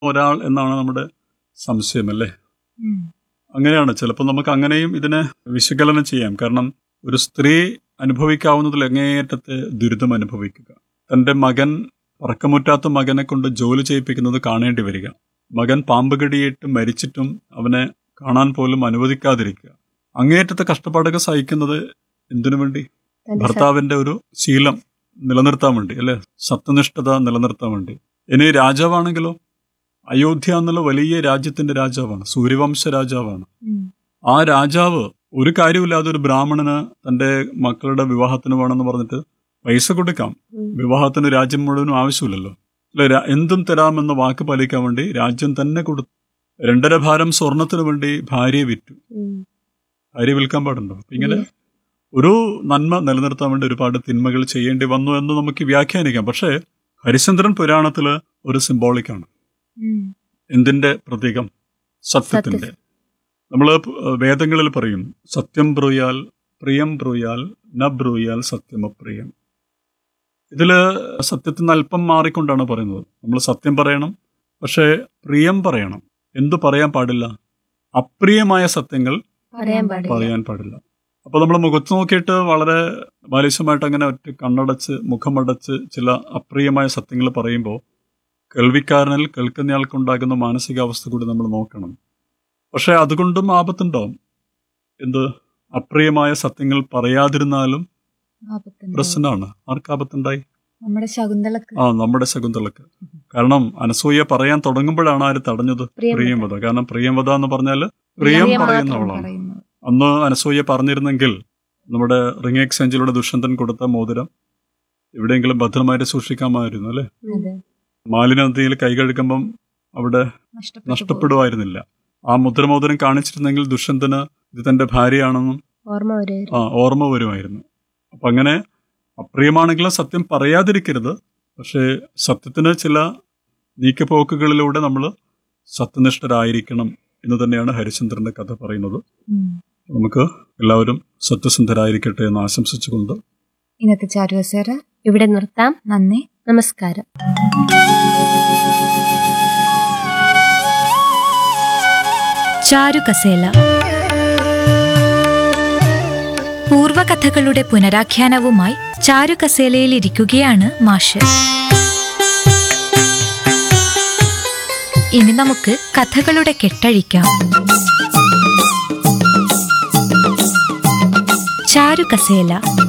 ഒരാൾ എന്നാണ് നമ്മുടെ സംശയമല്ലേ അങ്ങനെയാണ് ചിലപ്പോൾ നമുക്ക് അങ്ങനെയും ഇതിനെ വിശകലനം ചെയ്യാം കാരണം ഒരു സ്ത്രീ അനുഭവിക്കാവുന്നതിൽ അങ്ങേയറ്റത്തെ ദുരിതം അനുഭവിക്കുക തൻ്റെ മകൻ പറക്കമുറ്റാത്ത മകനെ കൊണ്ട് ജോലി ചെയ്യിപ്പിക്കുന്നത് കാണേണ്ടി വരിക മകൻ പാമ്പ് കടിയേറ്റ് മരിച്ചിട്ടും അവനെ കാണാൻ പോലും അനുവദിക്കാതിരിക്കുക അങ്ങേയറ്റത്തെ കഷ്ടപ്പാടൊക്കെ സഹിക്കുന്നത് എന്തിനു വേണ്ടി തന്റെ ഭർത്താവിന്റെ ഒരു ശീലം നിലനിർത്താൻ വേണ്ടി അല്ലെ സത്യനിഷ്ഠത നിലനിർത്താൻ വേണ്ടി ഇനി രാജാവാണെങ്കിലോ അയോധ്യ എന്നുള്ള വലിയ രാജ്യത്തിന്റെ രാജാവാണ് സൂര്യവംശ രാജാവാണ് ഉം. ആ രാജാവ് ഒരു കാര്യമില്ലാതെ ഒരു ബ്രാഹ്മണന് തന്റെ മക്കളുടെ വിവാഹത്തിന് വേണമെന്ന് പറഞ്ഞിട്ട് പൈസ കൊടുക്കാം ഉം. വിവാഹത്തിന് രാജ്യം മുഴുവനും ആവശ്യമില്ലല്ലോ അല്ലെ രാ- എന്തും തരാമെന്ന വാക്ക് പാലിക്കാൻ വേണ്ടി രാജ്യം തന്നെ കൊടുത്തു രണ്ടര ഭാരം സ്വർണത്തിന് വേണ്ടി ഭാര്യയെ വിറ്റു ഉം. ഭാര്യ വിൽക്കാൻ പാടുണ്ടോ അപ്പൊ ഇങ്ങനെ ഒരു നന്മ നിലനിർത്താൻ വേണ്ടി ഒരുപാട് തിന്മകൾ ചെയ്യേണ്ടി വന്നു എന്ന് നമുക്ക് വ്യാഖ്യാനിക്കാം പക്ഷേ ഹരിചന്ദ്രൻ പുരാണത്തില് ഒരു സിംബോളിക്കാണ് ഉം. എന്തിന്റെ പ്രതീകം സത്യത്തിന്റെ നമ്മൾ വേദങ്ങളിൽ പറയും സത്യം ബ്രൂയാൽ പ്രിയം ബ്രൂയാൽ ന ബ്രൂയാൽ സത്യമപ്രിയം ഇതില് സത്യത്തിൽ നിന്ന് അല്പം മാറിക്കൊണ്ടാണ് പറയുന്നത് നമ്മൾ സത്യം പറയണം പക്ഷേ പ്രിയം പറയണം എന്തു പറയാൻ പാടില്ല അപ്രിയമായ സത്യങ്ങൾ പറയാൻ പാടില്ല പറയാൻ പാടില്ല അപ്പൊ നമ്മൾ മുഖത്ത് നോക്കിയിട്ട് വളരെ ബാലിശമായിട്ട് അങ്ങനെ ഒറ്റ കണ്ണടച്ച് മുഖമടച്ച് ചില അപ്രിയമായ സത്യങ്ങൾ പറയുമ്പോൾ കേൾവിക്കാരനിൽ കേൾക്കുന്നയാൾക്കുണ്ടാകുന്ന മാനസികാവസ്ഥ കൂടി നമ്മൾ നോക്കണം പക്ഷെ അതുകൊണ്ടും ആപത്തുണ്ടാവും എന്ത് അപ്രിയമായ സത്യങ്ങൾ പറയാതിരുന്നാലും ആപത്തുണ്ടാവും. പ്രശ്നമാണ് ആർക്ക് ആപത്തുണ്ടായി നമ്മുടെ ശകുന്തളക്ക് ആ നമ്മുടെ ശകുന്തളക്ക് കാരണം അനസൂയ പറയാൻ തുടങ്ങുമ്പോഴാണ് ആര് തടഞ്ഞത് പ്രിയം പ്രിയംവത കാരണം പ്രിയംവത എന്ന് പറഞ്ഞാൽ പ്രിയം പ്രിയം മാത്രം പറയുന്നവളാണ് പറയുന്നത്. അന്ന് അനസൂയ പറഞ്ഞിരുന്നെങ്കിൽ നമ്മുടെ റിംഗ് എക്സ്ചേഞ്ചിലൂടെ ദുഷ്യന്തൻ കൊടുത്ത മോതിരം എവിടെയെങ്കിലും ഭദ്രമായിട്ട് സൂക്ഷിക്കാമായിരുന്നു അല്ലെ അതെ മാലിന്യ നദിയിൽ കൈ കഴുകുമ്പം അവിടെ നഷ്ടപ്പെട്ടു പോകും. നഷ്ടപ്പെടുമായിരുന്നില്ല ആ മുദ്രമോതിരം കാണിച്ചിരുന്നെങ്കിൽ ദുഷ്യന്തന് ഇത് തന്റെ ഭാര്യയാണെന്നും ഓർമ്മ വരുമായിരുന്നു ആ ഓർമ്മ വരുമായിരുന്നു അപ്പൊ അങ്ങനെ അപ്രിയമാണെങ്കിലും സത്യം പറയാതിരിക്കരുത് പക്ഷേ സത്യത്തിന് ചില നീക്കുപോക്കുകളിലൂടെ നമ്മൾ സത്യനിഷ്ഠരായിരിക്കണം എന്ന് തന്നെയാണ് ഹരിചന്ദ്രന്റെ കഥ പറയുന്നത് ഉം. നമുക്ക് എല്ലാവരും സത്യസന്ധരായിരിക്കട്ടെ എന്ന് ആശംസിച്ചുകൊണ്ട് ഇന്നത്തെ ചാരുവസേര ഇവിടെ നിർത്താം നന്ദി നമസ്കാരം ചാരുകസേല പൂർവകഥകളുടെ പുനരാഖ്യാനവുമായി ചാരുകസേലയിൽ ഇരിക്കുകയാണ് മാഷ് ഇനി നമുക്ക് കഥകളുടെ കെട്ടഴിക്കാം ചാരുകസേല